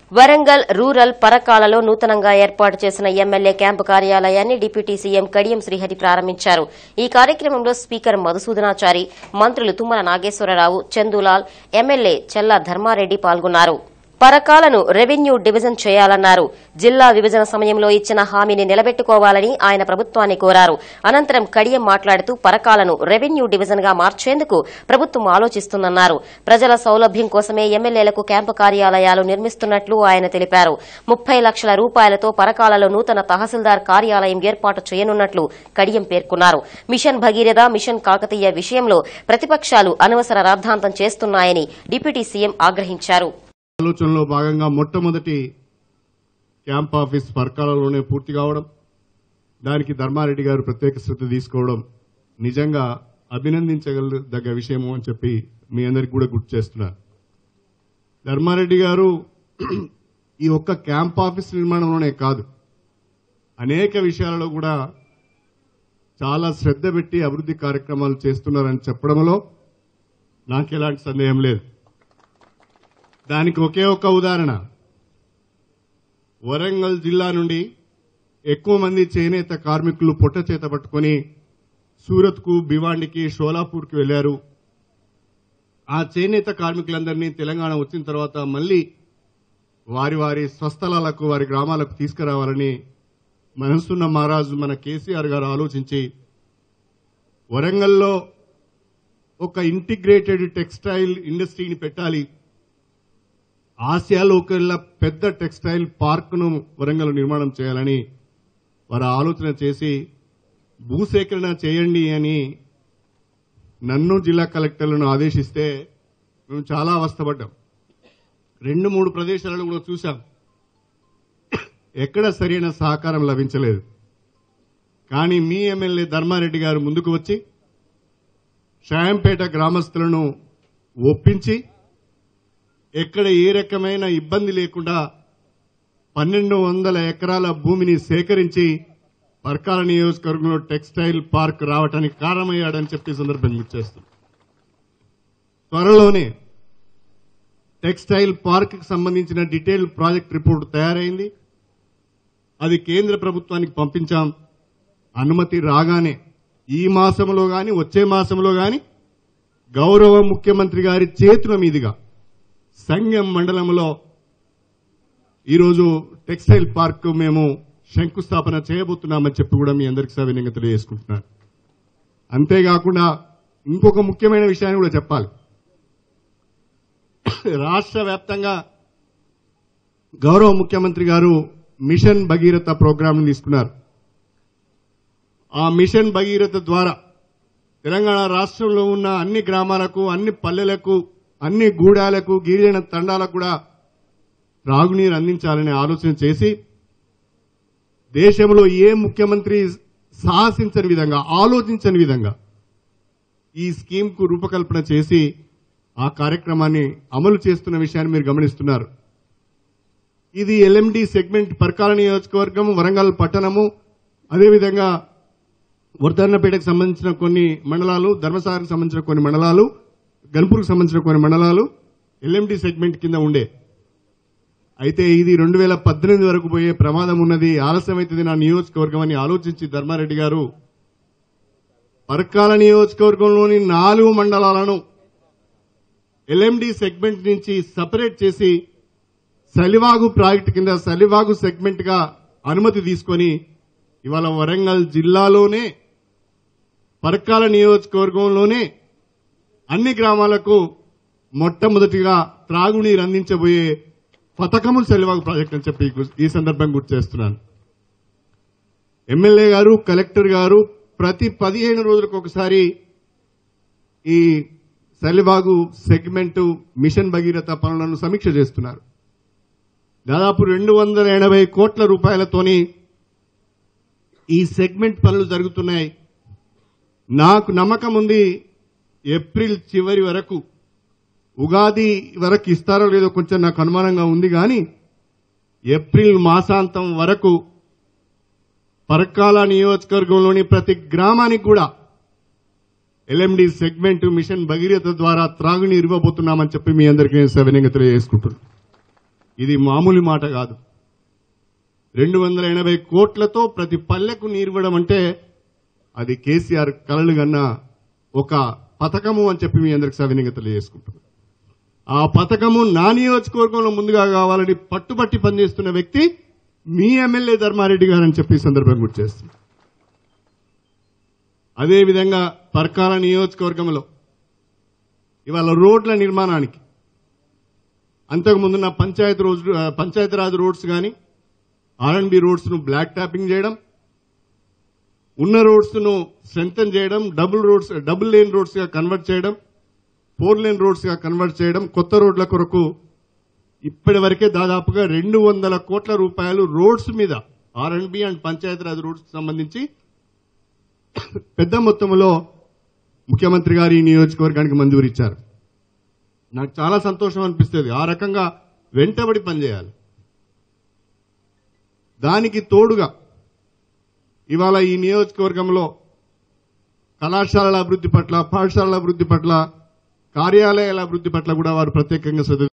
Warangal rural పరకాలలో నూతనంగా ఏర్పాటు చేసిన ఎమ్మెల్యే క్యాంపు కార్యాలయాన్ని డిప్యూటీ సీఎం కడియం శ్రీహరి ప్రారంభించారు ఈ కార్యక్రమంలో స్పీకర్ మధుసూదనాచారి మంత్రులు తుమ్మల నాగేశ్వరరావు చందులాల్ ఎమ్మెల్యే చెల్లా ధర్మారెడ్డి పాల్గొన్నారు పరకాలను రెవెన్యూ డివిజన్ చేయాలన్నారు జిల్లా విభజన సమయంలో ఇచ్చిన హామీని నిలబెట్టుకోవాలని ఆయన ప్రభుత్వాన్ని కోరారు అనంతరం కడియం మాట్లాడుతూ పరకాలను రెవెన్యూ డివిజన్ గా మార్చేందుకు ప్రభుత్వం ఆలోచిస్తుందన్నారు ప్రజల సౌలభ్యం కోసమే ఎమ్మెల్యేలకు క్యాంపు కార్యాలయాలు నిర్మిస్తున్నట్లు ఆయన తెలిపారు ముప్పై లక్షల రూపాయలతో పరకాలలో నూతన తహసీల్దార్ కార్యాలయం ఏర్పాటు చేయనున్నట్లు కడియం పేర్కొన్నారు మిషన్ భగీరథ మిషన్ కాకతీయ విషయంలో ప్రతిపక్షాలు అనవసర రాద్ధాంతం చేస్తున్నాయని డిప్యూటీ సీఎం ఆగ్రహించారు ఆలోచనలో భాగంగా మొట్టమొదటి క్యాంప్ ఆఫీస్ పర్కాలలోనే పూర్తి కావడం దానికి ధర్మారెడ్డి గారు ప్రత్యేక శ్రద్ధ తీసుకోవడం నిజంగా అభినందించగలదగ్గ విషయము అని చెప్పి మీ అందరికి కూడా గుర్తు చేస్తున్నారు ధర్మారెడ్డి గారు ఈ ఒక్క క్యాంప్ ఆఫీస్ నిర్మాణంలోనే కాదు అనేక విషయాలలో కూడా చాలా శ్రద్ధ పెట్టి అభివృద్ధి కార్యక్రమాలు చేస్తున్నారని చెప్పడంలో నాకు ఎలాంటి సందేహం లేదు దానికి ఒకే ఒక్క ఉదాహరణ వరంగల్ జిల్లా నుండి ఎక్కువ మంది చేనేత కార్మికులు పొట్ట చేత పట్టుకొని సూరత్కు భివాండికి షోలాపూర్కి వెళ్లారు ఆ చేనేత కార్మికులందరినీ తెలంగాణ వచ్చిన తర్వాత మళ్లీ వారి వారి స్వస్థలాలకు వారి గ్రామాలకు తీసుకురావాలని మనసున్న మహారాజు మన కేసీఆర్ గారు ఆలోచించి వరంగల్లో ఒక ఇంటిగ్రేటెడ్ టెక్స్టైల్ ఇండస్ట్రీని పెట్టాలి ఆసియాలో ఒకళ్ళ పెద్ద టెక్స్టైల్ పార్క్ ను వరంగల్ నిర్మాణం చేయాలని వారు ఆలోచన చేసి భూసేకరణ చేయండి అని నన్ను జిల్లా కలెక్టర్లను ఆదేశిస్తే మేము చాలా అవస్థపడ్డాం రెండు మూడు ప్రదేశాలను కూడా చూశాం ఎక్కడ సరైన సహకారం లభించలేదు కానీ మీ ఎమ్మెల్యే ధర్మారెడ్డి గారు ముందుకు వచ్చి షాయంపేట గ్రామస్తులను ఒప్పించి ఎక్కడ ఏ రకమైన ఇబ్బంది లేకుండా పన్నెండు వందల ఎకరాల భూమిని సేకరించి పర్కాల నియోజకవర్గంలో టెక్స్టైల్ పార్క్ రావడానికి కారణమయ్యాడని చెప్పి ఈ సందర్భంగా గుర్తు చేస్తున్నాం త్వరలోనే టెక్స్టైల్ పార్క్ కి సంబంధించిన డీటెయిల్ ప్రాజెక్ట్ రిపోర్ట్ తయారైంది అది కేంద్ర ప్రభుత్వానికి పంపించాం అనుమతి రాగానే ఈ మాసంలో గాని వచ్చే మాసంలో గాని గౌరవ ముఖ్యమంత్రి గారి చేతుల మీదుగా సంగం మండలంలో ఈరోజు టెక్స్టైల్ పార్క్ మేము శంకుస్థాపన చేయబోతున్నామని చెప్పి కూడా మీ అందరికీ సవినయంగా తెలియజేసుకుంటున్నాను అంతేకాకుండా ఇంకొక ముఖ్యమైన విషయాన్ని కూడా చెప్పాలి రాష్ట్ర వ్యాప్తంగా గౌరవ ముఖ్యమంత్రి గారు మిషన్ భగీరథ ప్రోగ్రాం తీసుకున్నారు ఆ మిషన్ భగీరథ ద్వారా తెలంగాణ రాష్ట్రంలో ఉన్న అన్ని గ్రామాలకు అన్ని పల్లెలకు అన్ని గూడాలకు గిరిజన తండాలకు కూడా త్రాగునీరు అందించాలనే ఆలోచన చేసి దేశంలో ఏ ముఖ్యమంత్రి సాహసించని విధంగా ఆలోచించని విధంగా ఈ స్కీమ్ కు రూపకల్పన చేసి ఆ కార్యక్రమాన్ని అమలు చేస్తున్న విషయాన్ని మీరు గమనిస్తున్నారు ఇది ఎల్ఎండి సెగ్మెంట్ పర్కాల నియోజకవర్గం వరంగల్ పట్టణము అదేవిధంగా వర్ధన్నపేటకు సంబంధించిన కొన్ని మండలాలు ధర్మసాగర్కి సంబంధించిన కొన్ని మండలాలు గన్పూర్కి సంబంధించిన కొన్ని మండలాలు ఎల్ఎండి సెగ్మెంట్ కింద ఉండే అయితే ఇది రెండు వేల పద్దెనిమిది వరకు పోయే ప్రమాదం ఉన్నది ఆలస్యమైతుంది నా నియోజకవర్గం అని ఆలోచించి ధర్మారెడ్డి గారు పర్కాల నియోజకవర్గంలోని నాలుగు మండలాలను ఎల్ఎండి సెగ్మెంట్ నుంచి సపరేట్ చేసి సలివాగు ప్రాజెక్టు కింద సలివాగు సెగ్మెంట్ గా అనుమతి తీసుకొని ఇవాళ వరంగల్ జిల్లాలోనే పర్కాల నియోజకవర్గంలోనే అన్ని గ్రామాలకు మొట్టమొదటిగా త్రాగునీరు అందించబోయే పథకము సెలివాగు ప్రాజెక్ట్ అని చెప్పి ఈ సందర్భంగా గుర్తు చేస్తున్నాను ఎమ్మెల్యే గారు కలెక్టర్ గారు ప్రతి పదిహేను రోజులకు ఒకసారి ఈ సలివాగు సెగ్మెంట్ మిషన్ భగీరథ పనులను సమీక్ష చేస్తున్నారు దాదాపు రెండు వందల ఎనభై కోట్ల రూపాయలతోని ఈ సెగ్మెంట్ పనులు జరుగుతున్నాయి నాకు నమ్మకం ఉంది ఏప్రిల్ చివరి వరకు ఉగాది వరకు ఇస్తారో లేదో కొంచెం నాకు అనుమానంగా ఉంది కానీ ఏప్రిల్ మాసాంతం వరకు పరకాల నియోజకవర్గంలోని ప్రతి గ్రామానికి కూడా ఎల్ఎండి సెగ్మెంట్ మిషన్ భగీరథ ద్వారా త్రాగునీరు ఇవ్వబోతున్నామని చెప్పి మీ అందరికీ నేను సవినయంగా తెలియజేసుకుంటున్నాను ఇది మామూలు మాట కాదు రెండు వందల ఎనభై కోట్లతో ప్రతి పల్లెకు నీరివ్వడం అంటే అది కేసీఆర్ కలలు కన్నా ఒక పథకము అని చెప్పి మీ అందరికి సవినీయంగా తెలియజేసుకుంటున్నాను ఆ పథకము నా నియోజకవర్గంలో ముందుగా కావాలని పట్టుబట్టి పనిచేస్తున్న వ్యక్తి మీ ఎమ్మెల్యే ధర్మారెడ్డి గారు అని చెప్పి ఈ సందర్భంగా గుర్తు చేస్తుంది అదేవిధంగా పర్కాల నియోజకవర్గంలో ఇవాళ రోడ్ల నిర్మాణానికి అంతకుముందున్న పంచాయతీ రోజ్ పంచాయతీరాజ్ రోడ్స్ కానీ ఆర్ఎండ్బి రోడ్స్ ను బ్లాక్ టాపింగ్ చేయడం ఉన్న రోడ్స్ ను స్ట్రెంగ్తన్ చేయడం double roads double lane roads గా కన్వర్ట్ చేయడం ఫోర్ లేన్ రోడ్స్ గా కన్వర్ట్ చేయడం కొత్త రోడ్ల కొరకు ఇప్పటి వరకే దాదాపుగా రెండు వందల కోట్ల రూపాయలు రోడ్స్ మీద R and B and Panchayati Raj roads సంబంధించి పెద్ద మొత్తంలో ముఖ్యమంత్రి గారు ఈ నియోజకవర్గానికి మంజూరు ఇచ్చారు నాకు చాలా సంతోషం అనిపిస్తుంది ఆ రకంగా వెంటబడి పనిచేయాలి దానికి తోడుగా ఇవాళ ఈ నియోజకవర్గంలో కళాశాలల అభివృద్ధి పట్ల పాఠశాలల అభివృద్ధి పట్ల కార్యాలయాల అభివృద్ధి పట్ల కూడా వారు ప్రత్యేకంగా శ్రద్ధ